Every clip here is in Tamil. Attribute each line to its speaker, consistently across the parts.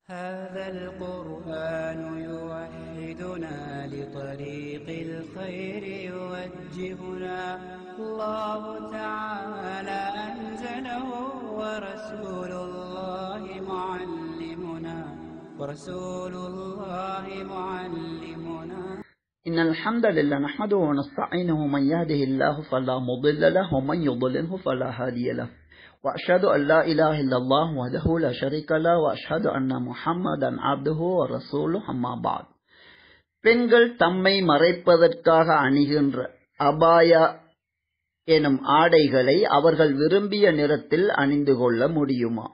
Speaker 1: هذا القرآن يوحدنا لطريق الخير يوجهنا الله تعالى أنزله ورسول الله معلمنا ورسول الله معلمنا
Speaker 2: إن الحمد لله نحمده ونستعينه من يهده الله فلا مضل له ومن يضلله فلا هادي له وأشهد أن لا إله إلا الله وحده لا شريك له وأشهد أن محمدا عبده ورسوله أما بعد பெண்கள் தம்மை மறைப்பதற்காக அணிகின்ற அபாயா எனும் ஆடைகளை அவர்கள் விரும்பிய நிறத்தில் அணிந்து கொள்ள முடியுமா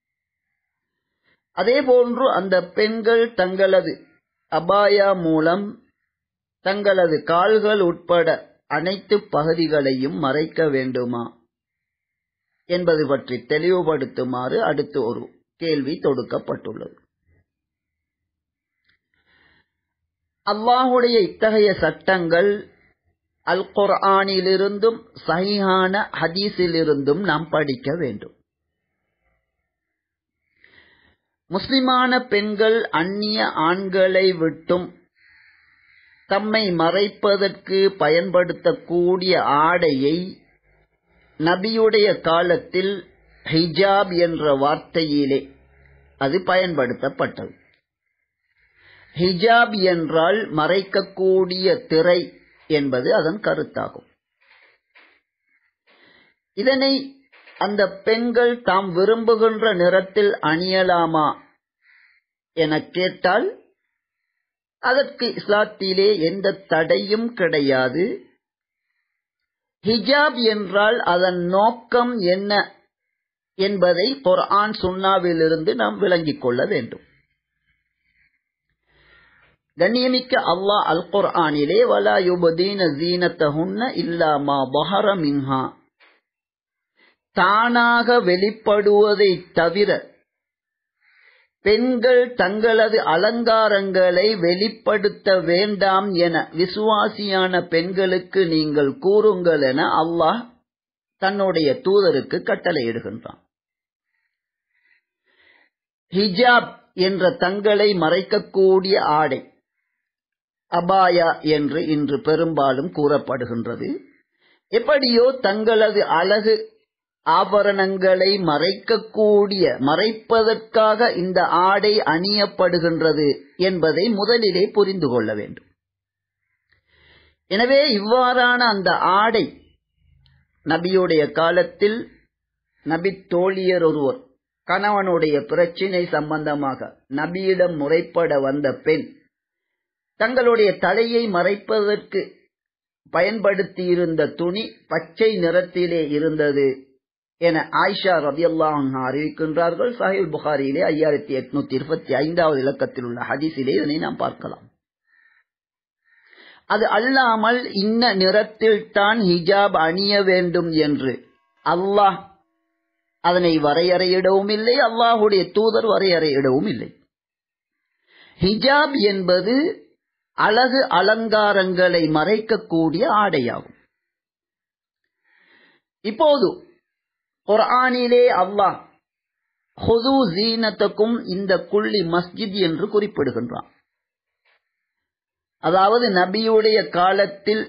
Speaker 2: அதேபோன்று அந்த பெண்கள் தங்களது அபாயா மூலம் தங்களது கால்கள் உட்பட அனைத்து பகுதிகளையும் மறைக்க வேண்டுமா என்பது பற்றி தெளிவுபடுத்துமாறு அடுத்து ஒரு கேள்வி தொடுக்கப்பட்டுள்ளது அல்லாஹுடைய இத்தகைய சட்டங்கள் அல் குர்ஆனிலிருந்தும் சஹீஹான ஹதீஸிலிருந்தும் நாம் படிக்க வேண்டும் முஸ்லிமான பெண்கள் அந்நிய ஆண்களை விட்டும் தம்மை மறைப்பதற்கு பயன்படுத்தக்கூடிய ஆடையை நபியுடைய காலத்தில் ஹிஜாப் என்ற வார்த்தையிலே அது பயன்படுத்தப்பட்டது ஹிஜாப் என்றால் மறைக்கக்கூடிய திரை என்பது அதன் கருத்தாகும் இதனை அந்த பெண்கள் தாம் விரும்புகின்ற நிறத்தில் அணியலாமா என கேட்டால் அதற்கு இஸ்லாத்திலே எந்த தடையும் கிடையாது ஹிஜாப் என்றால் அதன் நோக்கம் என்ன என்பதை குர்ஆன் சுன்னாவிலிருந்து நாம் விளங்கிக் கொள்ள வேண்டும் கண்ணியமிக்க அல்லாஹ் அல் குர்ஆனிலே வலா யுபதீன ஜீனத்தஹுன்ன இல்லா மா பஹர மின்ஹா தானாக வெளிப்படுவதை தவிர பெண்கள் தங்களது அலங்காரங்களை வெளிப்படுத்த வேண்டாம் என விசுவாசியான பெண்களுக்கு நீங்கள் கூறுங்கள் என அல்லாஹ் தன்னுடைய தூதருக்கு கட்டளையிடுகின்றான் ஹிஜாப் என்ற தங்களை மறைக்கக்கூடிய ஆடை அபாயா என்று இன்று பெரும்பாலும் கூறப்படுகின்றது எப்படியோ தங்களது அழகு ஆபரணங்களை மறைக்கக்கூடிய மறைப்பதற்காக இந்த ஆடை அணியப்படுகின்றது என்பதை முதலிலே புரிந்து கொள்ள வேண்டும் எனவே இவ்வாறான அந்த ஆடை நபியுடைய காலத்தில் நபி தோழியர் ஒருவர் கணவனுடைய பிரச்சினை சம்பந்தமாக நபியிடம் முறைப்பட வந்த பெண் தங்களுடைய தலையை மறைப்பதற்கு பயன்படுத்தியிருந்த துணி பச்சை நிறத்திலே இருந்தது என ஆயிஷா ரபியல்லாஹ் அறிவிக்கின்றார்கள் சாஹில் புகாரியிலே ஐயாயிரத்தி எட்நூத்தி இருபத்தி ஐந்தாவது இலக்கத்தில் உள்ள ஹதீஸிலே இதனை நாம் பார்க்கலாம் அது அல்லாமல் இன்ன நிறத்தில் தான் ஹிஜாப் அணிய வேண்டும் என்று அல்லாஹ் அதனை வரையறையிடவும் இல்லை அல்லாஹுடைய தூதர் வரையறையிடவும் இல்லை ஹிஜாப் என்பது அழகு அலங்காரங்களை மறைக்கக்கூடிய ஆடையாகும் இப்போது குர்ஆனிலே அல்லாஹ் ஹுது ஜீனத்துக்கும் இந்த குள்ளி மஸ்ஜித் என்று குறிப்பிடுகின்றான் அதாவது நபியுடைய காலத்தில்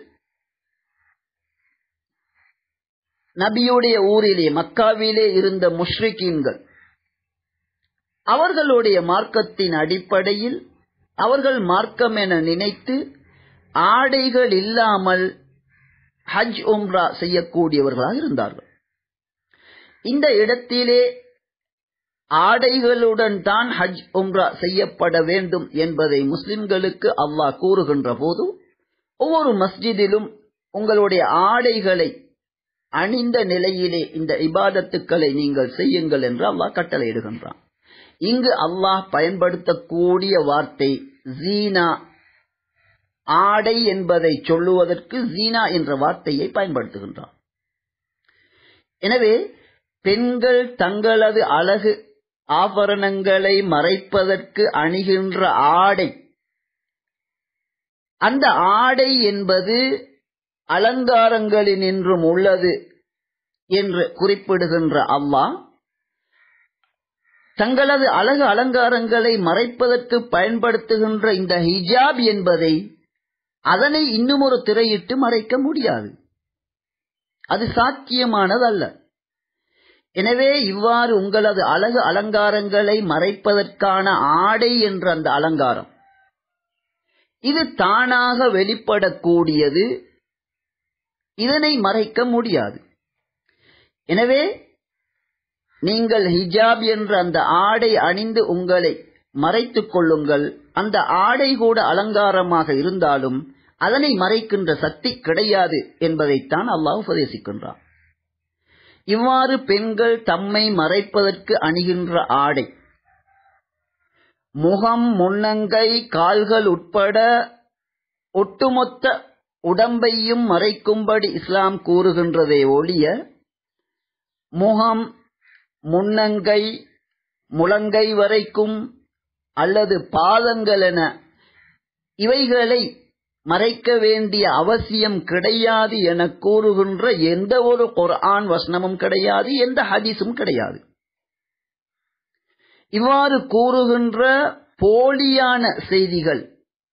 Speaker 2: நபியுடைய ஊரிலே மக்காவிலே இருந்த முஷ்ரிகீன்கள் அவர்களுடைய மார்க்கத்தின் அடிப்படையில் அவர்கள் மார்க்கம் என நினைத்து ஆடைகள் இல்லாமல் ஹஜ் உம்ரா செய்யக்கூடியவர்களாக இருந்தார்கள் இந்த இடத்திலே ஆடைகளுடன் தான் ஹஜ் உம்ரா செய்யப்பட வேண்டும் என்பதை முஸ்லிம்களுக்கு அல்லாஹ் கூறுகின்ற போது ஒவ்வொரு மஸ்ஜிதிலும் உங்களுடைய ஆடைகளை அணிந்த நிலையிலே இந்த இபாதத்துக்களை நீங்கள் செய்யுங்கள் என்று அல்லாஹ் கட்டளையிடுகின்றான் இங்கு அல்லாஹ் பயன்படுத்தக்கூடிய வார்த்தை ஜீனா ஆடை என்பதை சொல்லுவதற்கு ஜீனா என்ற வார்த்தையை பயன்படுத்துகின்றான் எனவே பெண்கள் தங்களது அழகு ஆபரணங்களை மறைப்பதற்கு அணிகின்ற ஆடை அந்த ஆடை என்பது அலங்காரங்களினின்றும் உள்ளது என்று குறிப்பிடுகின்ற அல்லாஹ் தங்களது அழகு அலங்காரங்களை மறைப்பதற்கு பயன்படுத்துகின்ற இந்த ஹிஜாப் என்பதை அதனை இன்னும் ஒரு திரையிட்டு மறைக்க முடியாது அது சாத்தியமானதல்ல எனவே இவ்வாறு உங்களது அழகு அலங்காரங்களை மறைப்பதற்கான ஆடை என்ற அந்த அலங்காரம் இது தானாக வெளிப்படக்கூடியது இதனை மறைக்க முடியாது எனவே நீங்கள் ஹிஜாப் என்ற அந்த ஆடை அணிந்து உங்களை மறைத்துக் கொள்ளுங்கள் அந்த ஆடை கூட அலங்காரமாக இருந்தாலும் அதனை மறைக்கின்ற சக்தி கிடையாது என்பதைத்தான் அல்லாஹ் உபதேசிக்கின்றான் இவ்வாறு பெண்கள் தம்மை மறைப்பதற்கு அணிகின்ற ஆடை முகம் முன்னங்கை கால்கள் உட்பட ஒட்டுமொத்த உடம்பையும் மறைக்கும்படி இஸ்லாம் கூறுகின்றதே ஒழிய முகம் முன்னங்கை முழங்கை வரைக்கும் அல்லது பாதங்கள் என இவைகளை மறைக்க வேண்டிய அவசியம் கிடையாது என கூறுகின்ற எந்த ஒரு குர்ஆன் வசனமும் கிடையாது எந்த ஹதீஸும் கிடையாது இவ்வாறு கூறுகின்ற போலியான செய்திகள்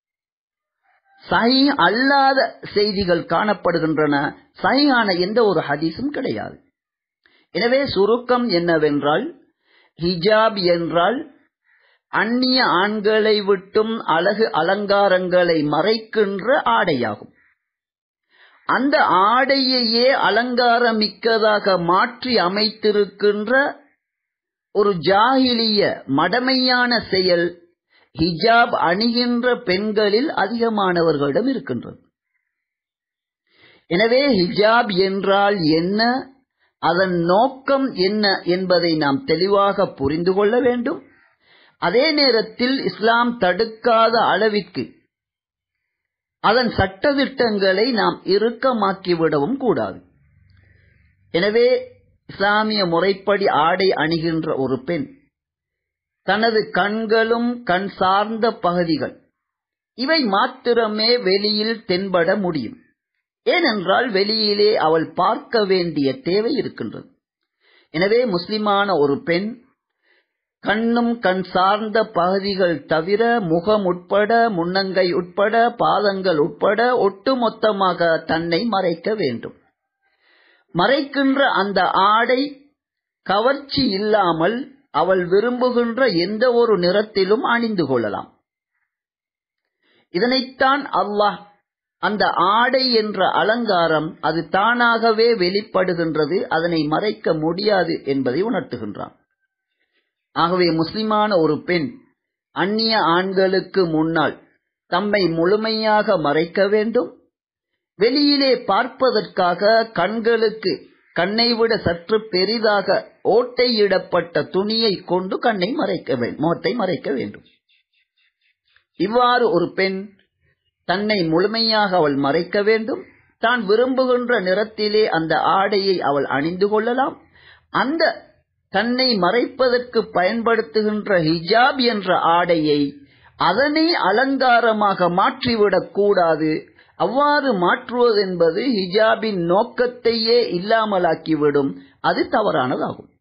Speaker 2: சஹி அல்லாத செய்திகள் காணப்படுகின்றன சஹியான எந்த ஒரு ஹதீஸும் கிடையாது எனவே சுருக்கம் என்னவென்றால் ஹிஜாப் என்றால் அந்நிய ஆண்களை விட்டும் அழகு அலங்காரங்களை மறைக்கின்ற ஆடையாகும் அந்த ஆடையையே அலங்காரமிக்கதாக மாற்றி அமைத்திருக்கின்ற ஒரு ஜாகிலிய மடமையான செயல் ஹிஜாப் அணிகின்ற பெண்களில் அதிகமானவர்களிடம் இருக்கின்றது எனவே ஹிஜாப் என்றால் என்ன அதன் நோக்கம் என்ன என்பதை நாம் தெளிவாக புரிந்து கொள்ள வேண்டும் அதே நேரத்தில் இஸ்லாம் தடுக்காத அளவிற்கு அதன் சட்டதிட்டங்களை நாம் இறுக்கமாக்கிவிடவும் கூடாது எனவே இஸ்லாமிய முறைப்படி ஆடை அணிகின்ற ஒரு பெண் தனது கண்களும் கண் சார்ந்த பகுதிகள் இவை மாத்திரமே வெளியில் தென்பட முடியும் ஏனென்றால் வெளியிலே அவள் பார்க்க வேண்டிய தேவை இருக்கின்றது எனவே முஸ்லிமான ஒரு பெண் கண்ணும் கண் சார்ந்த பகுதிகள் தவிர முகம் உட்பட முன்னங்கை உட்பட பாதங்கள் உட்பட ஒட்டுமொத்தமாக தன்னை மறைக்க வேண்டும் மறைக்கின்ற அந்த ஆடை கவர்ச்சி இல்லாமல் அவள் விரும்புகின்ற எந்த ஒரு நிறத்திலும் அணிந்து கொள்ளலாம் இதனைத்தான் அல்லாஹ் அந்த ஆடை என்ற அலங்காரம் அது தானாகவே வெளிப்படுகின்றது அதனை மறைக்க முடியாது என்பதை உணர்த்துகின்றான் ஆகவே முஸ்லிமான ஒரு பெண் அந்நிய ஆண்களுக்கு முன்னால் தம்மை முழுமையாக மறைக்க வேண்டும் வெளியிலே பார்ப்பதற்காக கண்களுக்கு கண்ணை விட சற்று பெரிதாக ஓட்டையிடப்பட்ட துணியை கொண்டு கண்ணை மறைக்க வேண்டும் முகத்தை மறைக்க வேண்டும் இவ்வாறு ஒரு பெண் தன்னை முழுமையாக அவள் மறைக்க வேண்டும் தான் விரும்புகின்ற நிறத்திலே அந்த ஆடையை அவள் அணிந்து கொள்ளலாம் அந்த தன்னை மறைப்பதற்கு பயன்படுத்துகின்ற ஹிஜாப் என்ற ஆடையை அதனை அலங்காரமாக மாற்றிவிடக் கூடாது அவ்வாறு மாற்றுவது என்பது ஹிஜாபின் நோக்கத்தையே இல்லாமலாக்கிவிடும் அது தவறானதாகும்